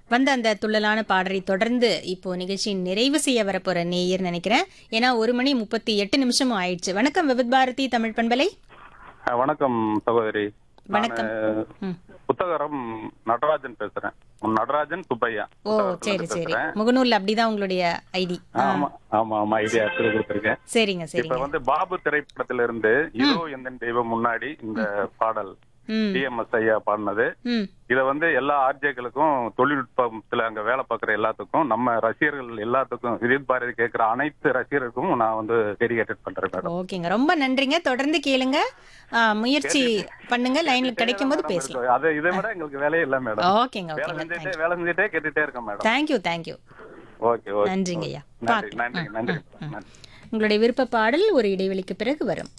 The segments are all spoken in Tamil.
வந்த அந்த துள்ளலான பாடலை தொடர்ந்து இப்போ நிகழ்ச்சியின் நிறைவு செய்ய வரப்போற நேயர் நினைக்கிறேன் ஏன்னா ஒரு மணி முப்பத்தி எட்டு நிமிஷமும் ஆயிடுச்சு வணக்கம் விவித் பாரதி தமிழ் பண்பலை அஹ் வணக்கம் சகோதரி வணக்கம். நானு ம். புத்தகரம் நடராஜன் பேசுறேன் நடராஜன் சுப்பையா ஓ சரி சரி முகநூல்ல அப்படிதான் உங்களுடைய ஐடி ஆமா ஆமா ஆமா ஐடியா எடுத்து கொடுத்துருக்கேன் சரிங்க இப்ப சரிங்க வந்து பாபு திரைப்படத்துல இருந்து இதோ எந்த தெய்வம் முன்னாடி இந்த பாடல் ம் டிஎம்எஸ் ஐயா பாடினது ம் இத வந்து எல்லா ஆர்ஜேக்களுக்கும் தொழில்நுட்பத்துல அங்க வேலை பார்க்குற எல்லாத்துக்கும் நம்ம ரசிகர்கள் எல்லாத்துக்கும் விஜய் பாரதி கேட்கிற அனைத்து ரசிகர்களுக்கும் நான் வந்து டெடிகேட்டட் பண்றேன் மேடம் ஓகேங்க ரொம்ப நன்றிங்க தொடர்ந்து கேளுங்க ஆ, முயற்சி பண்ணுங்க லைன்ல கிடைக்கும் போது பேசலாம் அது இதை விட எங்களுக்கு வேலையே இல்ல மேடம் ஓகேங்க வேலை ஓகேங்க செஞ்சுட்டே வேலை செஞ்சுட்டே கேட்டுட்டே இருக்கேன் madam thank you thank you okay okay நன்றிங்க ஐயா நன்றி நன்றி நன்றி நன்றி உங்களுடைய விருப்ப பாடல் ஒரு இடைவெளிக்கு பிறகு வரும்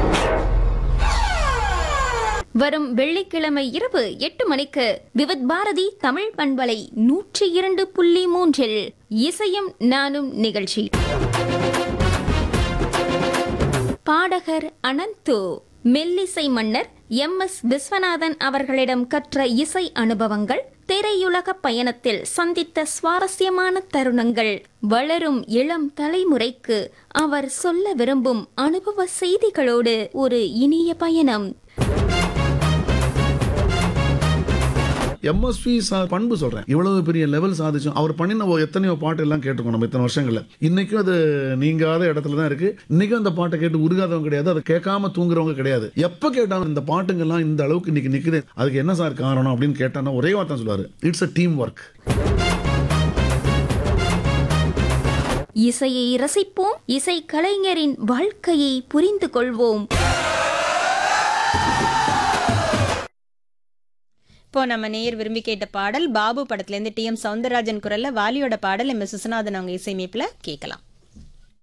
வரும் வெள்ளிக்கிழமை இரவு எட்டு மணிக்கு விவித் பாரதி தமிழ் பண்பலை நூற்றி இரண்டு புள்ளி மூன்றில் இசையும் நானும் நிகழ்ச்சி பாடகர் அனந்து மெல்லிசை மன்னர் எம் எஸ் விஸ்வநாதன் அவர்களிடம் கற்ற இசை அனுபவங்கள் திரையுலக பயணத்தில் சந்தித்த சுவாரஸ்யமான தருணங்கள் வளரும் இளம் தலைமுறைக்கு அவர் சொல்ல விரும்பும் அனுபவ செய்திகளோடு ஒரு இனிய பயணம் எம்எஸ்வி பண்பு சொல்றேன் இவ்வளவு பெரிய லெவல் சாதிச்சோம் அவர் பண்ணின ஒரு எத்தனையோ பாட்டு எல்லாம் கேட்டிருக்கோம் நம்ம இத்தனை வருஷங்கள்ல இன்னைக்கும் அது நீங்காத இடத்துல தான் இருக்கு இன்னைக்கும் அந்த பாட்டை கேட்டு உருகாதவங்க கிடையாது அதை கேட்காம தூங்குறவங்க கிடையாது எப்ப கேட்டாலும் இந்த பாட்டுங்கெல்லாம் இந்த அளவுக்கு இன்னைக்கு நிக்குது அதுக்கு என்ன சார் காரணம் அப்படின்னு கேட்டானா ஒரே வார்த்தை சொல்லுவாரு இட்ஸ் அ டீம் ஒர்க் இசையை ரசிப்போம் இசை கலைஞரின் வாழ்க்கையை புரிந்து கொள்வோம் இப்போ நம்ம நேயர் விரும்பி கேட்ட பாடல் பாபு படத்துல இருந்து டி எம் சவுந்தரராஜன் குரல்ல வாலியோட பாடல் எம் எஸ் விஸ்வநாதன் அவங்க இசையமைப்புல கேட்கலாம்